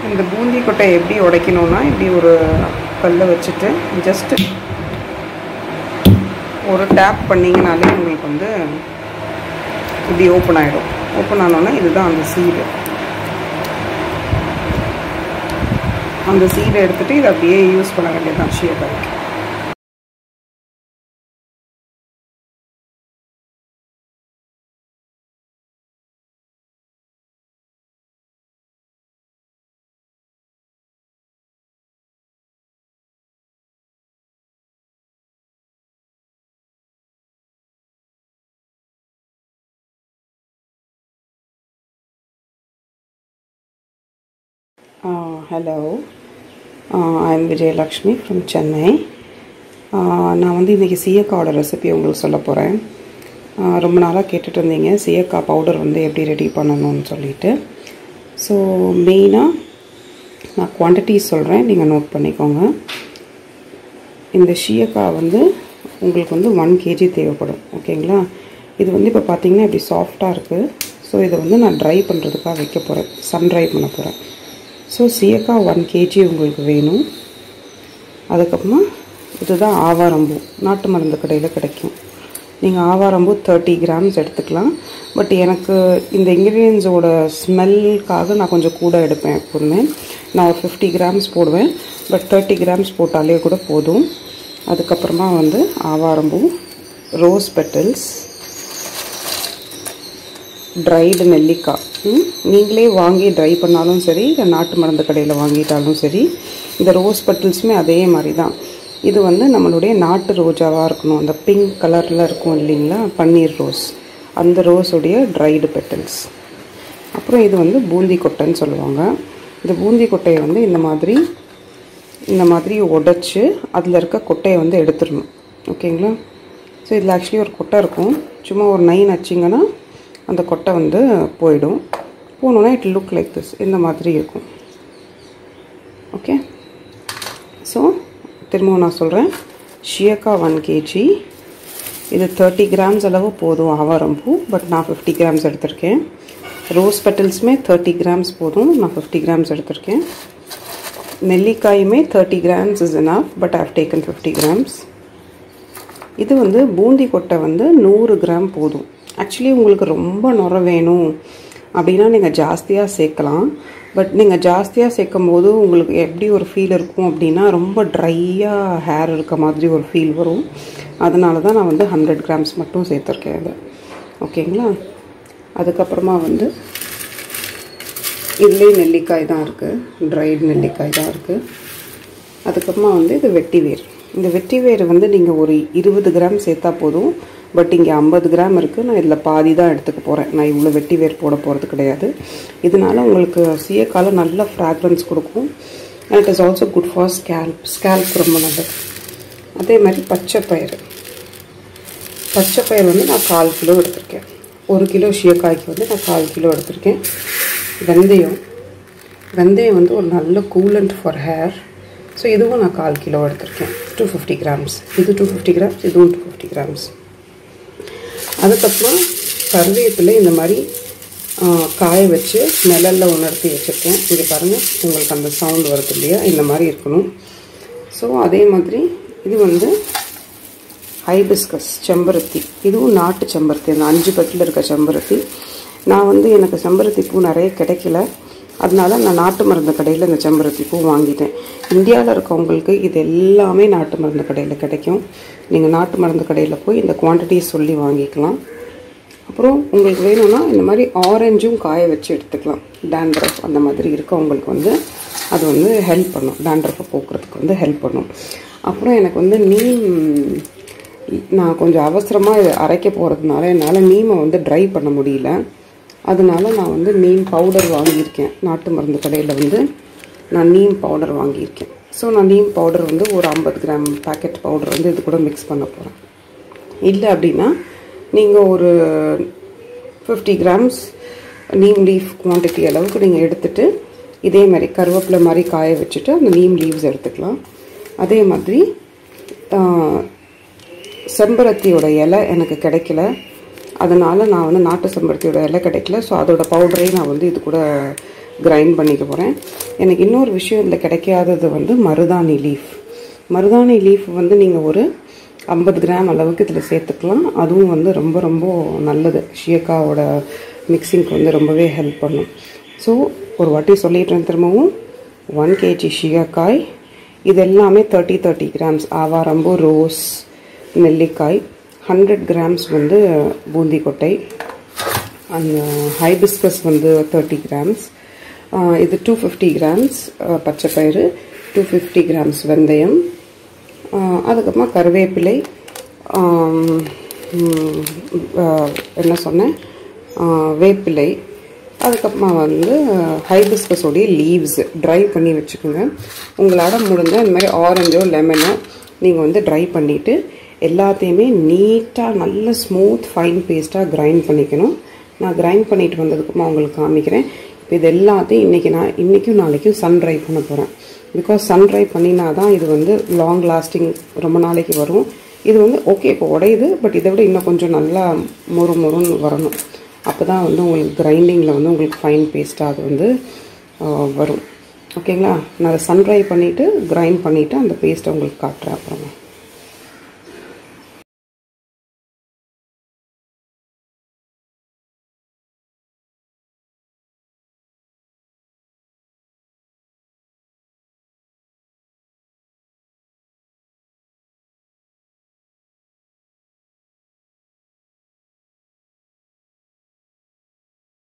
இந்த பூந்தி கொட்டையை எப்படி உடைக்கணும்னா இப்படி ஒரு கல்லை வச்சுட்டு ஜஸ்ட்டு ஒரு டேப் பண்ணிங்கனாலே உங்களுக்கு வந்து இப்படி ஓப்பன் ஆகிடும் ஓப்பன் ஆனோன்னா இதுதான் அந்த சீடு அந்த சீடை எடுத்துகிட்டு இதை அப்படியே யூஸ் பண்ண வேண்டியதுதான் ஷியக்காய்க்கு hello I am Vijayalakshmi from Chennai நான் வந்து இன்றைக்கி சீயக்காவோட ரெசிபி உங்களுக்கு சொல்ல போகிறேன் ரொம்ப நாளாக கேட்டுட்டு இருந்தீங்க சீயக்காய் பவுடர் வந்து எப்படி ரெடி பண்ணணும்னு சொல்லிட்டு ஸோ மெயினாக நான் குவான்டிட்டி சொல்கிறேன் நீங்கள் நோட் பண்ணிக்கோங்க இந்த சீயக்காய் வந்து உங்களுக்கு வந்து ஒன் கேஜி தேவைப்படும் ஓகேங்களா இது வந்து இப்போ பார்த்தீங்கன்னா இப்படி சாஃப்டாக இருக்குது ஸோ இதை வந்து நான் ட்ரை பண்ணுறதுக்காக வைக்க போகிறேன் சன் ட்ரை பண்ண போகிறேன் ஸோ சீயக்காய் ஒன் கேஜி உங்களுக்கு வேணும் அதுக்கப்புறமா இதுதான் ஆவாரம்பூ நாட்டு மருந்து கடையில் கிடைக்கும் நீங்கள் ஆவாரம்பூ தேர்ட்டி கிராம்ஸ் எடுத்துக்கலாம் பட் எனக்கு இந்த இன்க்ரீடியன்ஸோட ஸ்மெல்லுக்காக நான் கொஞ்சம் கூட எடுப்பேன் எப்போதுமே நான் ஒரு ஃபிஃப்டி கிராம்ஸ் போடுவேன் பட் தேர்ட்டி கிராம்ஸ் போட்டாலே கூட போதும் அதுக்கப்புறமா வந்து ஆவாரம்பூ ரோஸ் பெட்டல்ஸ் ட்ரைடு நெல்லிக்காய் நீங்களே வாங்கி ட்ரை பண்ணாலும் சரி இல்லை நாட்டு மருந்து கடையில் வாங்கிட்டாலும் சரி இந்த ரோஸ் பட்டில்ஸுமே அதே மாதிரி தான் இது வந்து நம்மளுடைய நாட்டு ரோஜாவாக இருக்கணும் அந்த பிங்க் கலரில் இருக்கும் இல்லைங்களா பன்னீர் ரோஸ் அந்த ரோஸுடைய ட்ரைடு பெட்டல்ஸ் அப்புறம் இது வந்து பூந்தி கொட்டைன்னு சொல்லுவாங்க இந்த பூந்தி கொட்டையை வந்து இந்த மாதிரி இந்த மாதிரி உடச்சி அதில் இருக்க கொட்டையை வந்து எடுத்துடணும் ஓகேங்களா ஸோ இதில் ஆக்சுவலி ஒரு கொட்டை இருக்கும் சும்மா ஒரு நைன் வச்சிங்கன்னா அந்த கொட்டை வந்து போயிடும் போனோன்னா இட் லுக் லைக் திஸ் இந்த மாதிரி இருக்கும் ஓகே ஸோ திரும்பவும் நான் சொல்கிறேன் ஷியக்கா ஒன் கேஜி இது தேர்ட்டி கிராம்ஸ் அளவு போதும் ஆவாரம்பூ பட் நான் ஃபிஃப்டி கிராம்ஸ் எடுத்திருக்கேன் ரோஸ் பெட்டல்ஸுமே தேர்ட்டி கிராம்ஸ் போதும் நான் ஃபிஃப்டி கிராம்ஸ் எடுத்திருக்கேன் நெல்லிக்காயுமே thirty grams is enough but I've taken fifty grams இது வந்து பூந்தி கொட்டை வந்து நூறு கிராம் போதும் ஆக்சுவலி உங்களுக்கு ரொம்ப நுர வேணும் அப்படின்னா நீங்கள் ஜாஸ்தியாக சேர்க்கலாம் பட் நீங்கள் ஜாஸ்தியாக சேர்க்கும் போது உங்களுக்கு எப்படி ஒரு ஃபீல் இருக்கும் அப்படின்னா ரொம்ப ட்ரையாக ஹேர் இருக்க மாதிரி ஒரு ஃபீல் வரும் அதனால தான் நான் வந்து ஹண்ட்ரட் கிராம்ஸ் மட்டும் சேர்த்துருக்கேன் அதை ஓகேங்களா அதுக்கப்புறமா வந்து இதுலேயே நெல்லிக்காய் தான் இருக்குது ட்ரைடு நெல்லிக்காய் தான் இருக்குது அதுக்கப்புறமா வந்து இது வெட்டி வேர் இந்த வெட்டி வேர் வந்து நீங்கள் ஒரு இருபது கிராம் சேர்த்தா போதும் பட் இங்கே ஐம்பது கிராம் இருக்குது நான் இதில் பாதி தான் எடுத்துக்க போகிறேன் நான் இவ்வளோ வெட்டி வேர் போட போகிறது கிடையாது இதனால உங்களுக்கு சீயக்கால நல்ல ஃப்ராக்ரன்ஸ் கொடுக்கும் and it is also good for scalp scalp ரொம்ப நல்லது அதே மாதிரி பச்சை பயிறு பச்சை பயிர் வந்து நான் கால் கிலோ எடுத்திருக்கேன் ஒரு கிலோ சீயக்காய்க்கு வந்து நான் கால் கிலோ எடுத்திருக்கேன் வெந்தயம் வெந்தயம் வந்து ஒரு நல்ல கூலண்ட் ஃபார் ஹேர் ஸோ இதுவும் நான் கால் கிலோ எடுத்திருக்கேன் டூ ஃபிஃப்டி கிராம்ஸ் இது டூ ஃபிஃப்டி கிராம்ஸ் இதுவும் டூ ஃபிஃப்டி கிராம்ஸ் அதுக்கப்புறம் கருவேப்பிலை இந்த மாதிரி காய வச்சு நிழலில் உணர்த்தி வச்சுருக்கேன் இங்கே பாருங்கள் உங்களுக்கு அந்த சவுண்ட் வருது இல்லையா இந்த மாதிரி இருக்கணும் ஸோ அதே மாதிரி இது வந்து ஹைபிஸ்கஸ் செம்பருத்தி இதுவும் நாட்டு செம்பருத்தி அந்த அஞ்சு பட்டில் இருக்க செம்பருத்தி நான் வந்து எனக்கு செம்பருத்தி பூ நிறைய கிடைக்கல அதனால நான் நாட்டு மருந்து கடையில் இந்த செம்பருத்தி பூ வாங்கிட்டேன் இந்தியாவில் இருக்கவங்களுக்கு இது எல்லாமே நாட்டு மருந்து கடையில் கிடைக்கும் நீங்கள் நாட்டு மருந்து கடையில் போய் இந்த குவான்டிட்டியை சொல்லி வாங்கிக்கலாம் அப்புறம் உங்களுக்கு வேணும்னா இந்த மாதிரி ஆரஞ்சும் காய வச்சு எடுத்துக்கலாம் டேண்ட்ரஃப் அந்த மாதிரி இருக்கவங்களுக்கு வந்து அது வந்து ஹெல்ப் பண்ணும் டேண்ட்ரஃபை போக்குறதுக்கு வந்து ஹெல்ப் பண்ணும் அப்புறம் எனக்கு வந்து நீம் நான் கொஞ்சம் அவசரமாக இதை அரைக்க போகிறதுனால என்னால் நீமை வந்து ட்ரை பண்ண முடியல அதனால நான் வந்து நீம் பவுடர் வாங்கியிருக்கேன் நாட்டு மருந்து கடையில் வந்து நான் நீம் பவுடர் வாங்கியிருக்கேன் ஸோ நான் நீம் பவுடர் வந்து ஒரு ஐம்பது கிராம் பேக்கெட் பவுடர் வந்து இது கூட மிக்ஸ் பண்ண போகிறேன் இல்லை அப்படின்னா நீங்கள் ஒரு fifty grams neem leaf quantity அளவுக்கு நீங்கள் எடுத்துகிட்டு இதே மாதிரி கருவேப்பிலை மாதிரி காய வச்சுட்டு அந்த நீம் லீவ்ஸ் எடுத்துக்கலாம் அதே மாதிரி செம்பருத்தியோட இலை எனக்கு கிடைக்கல அதனால் நான் வந்து நாட்டு செம்பருத்தியோட இலை கிடைக்கல ஸோ அதோட பவுடரையும் நான் வந்து இது கூட கிரைண்ட் பண்ணிக்க போகிறேன் எனக்கு இன்னொரு விஷயம் இதில் கிடைக்காதது வந்து மருதாணி லீஃப் மருதாணி லீஃப் வந்து நீங்கள் ஒரு ஐம்பது கிராம் அளவுக்கு இதில் சேர்த்துக்கலாம் அதுவும் வந்து ரொம்ப ரொம்ப நல்லது ஷியக்காவோட மிக்சிங்க்கு வந்து ரொம்பவே ஹெல்ப் பண்ணும் ஸோ ஒரு வாட்டி சொல்லிடுறேன் திரும்பவும் ஒன் கேஜி ஷியக்காய் இது எல்லாமே தேர்ட்டி தேர்ட்டி கிராம்ஸ் ஆவாரம்பூ ரோஸ் நெல்லிக்காய் ஹண்ட்ரட் கிராம்ஸ் வந்து பூந்தி கொட்டை அந்த ஹைபிஸ்கஸ் வந்து தேர்ட்டி கிராம்ஸ் இது டூ ஃபிஃப்டி கிராம்ஸ் பச்சைப்பயிறு டூ ஃபிஃப்டி கிராம்ஸ் வெந்தயம் அதுக்கப்புறமா கருவேப்பிலை என்ன சொன்னேன் வேப்பிலை அதுக்கப்புறமா வந்து ஹைபிஸ்கஸோடைய லீவ்ஸ் ட்ரை பண்ணி வச்சுக்கோங்க உங்களால் முடிஞ்சால் இந்த மாதிரி ஆரஞ்சோ லெமனோ நீங்கள் வந்து ட்ரை பண்ணிவிட்டு எல்லாத்தையுமே நீட்டாக நல்ல ஸ்மூத் ஃபைன் பேஸ்ட்டாக கிரைண்ட் பண்ணிக்கணும் நான் கிரைண்ட் பண்ணிட்டு வந்ததுக்கப்புறமா உங்களுக்கு காமிக்கிறேன் இப்போ இது எல்லாத்தையும் இன்றைக்கி நான் இன்றைக்கும் நாளைக்கும் சன் ட்ரை பண்ண போகிறேன் பிகாஸ் சன் ட்ரை பண்ணினா தான் இது வந்து லாங் லாஸ்டிங் ரொம்ப நாளைக்கு வரும் இது வந்து ஓகே இப்போ உடையுது பட் இதை விட இன்னும் கொஞ்சம் நல்லா மொறு மொறுன்னு வரணும் அப்போ தான் வந்து உங்களுக்கு கிரைண்டிங்கில் வந்து உங்களுக்கு ஃபைன் பேஸ்ட்டாக அது வந்து வரும் ஓகேங்களா நான் அதை சன் ட்ரை பண்ணிவிட்டு கிரைண்ட் பண்ணிவிட்டு அந்த பேஸ்ட்டை உங்களுக்கு காட்டுறேன் அப்புறமா